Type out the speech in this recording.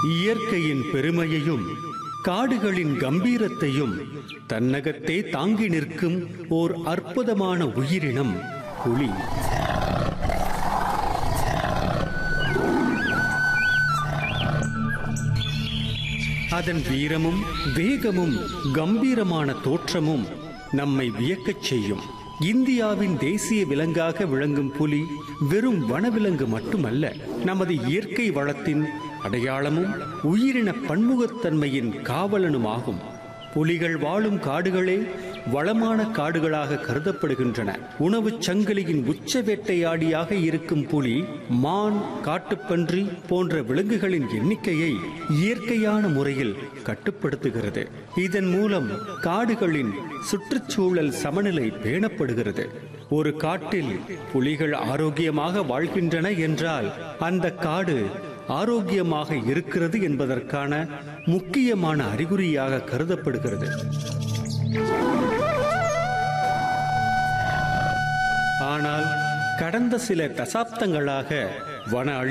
இயற்கையின் பெருமையையும் காடுகளின் கம்பீரத்தையும் தன்னகத்தே தாங்கி நிற்கும் ஓர் அற்புதமான உயிரினம் புலி அதன் வீரமும் வேகமும் கம்பீரமான தோற்றமும் நம்மை வியக்கச் செய்யும் இந்தியாவின் தேசிய விலங்காக விளங்கும் புலி வெறும் வனவிலங்கு மட்டுமல்ல நமது இயற்கை வளத்தின் அடையாளமும் உயிரின பன்முகத்தன்மையின் காவலனுமாகும் புலிகள் வாழும் காடுகளே வளமான காடுகளாக கருதப்படுகின்றன உணவுச் சங்கிலியின் உச்ச வேட்டையாடியாக இருக்கும் புலி மான் காட்டுப்பன்றி போன்ற விலங்குகளின் எண்ணிக்கையை இயற்கையான முறையில் கட்டுப்படுத்துகிறது இதன் மூலம் காடுகளின் சுற்றுச்சூழல் சமநிலை பேணப்படுகிறது ஒரு காட்டில் புலிகள் ஆரோக்கியமாக வாழ்கின்றன என்றால் அந்த காடு ஆரோக்கியமாக இருக்கிறது என்பதற்கான முக்கியமான அறிகுறியாக கருதப்படுகிறது ஆனால் கடந்த சில தசாப்தங்களாக வன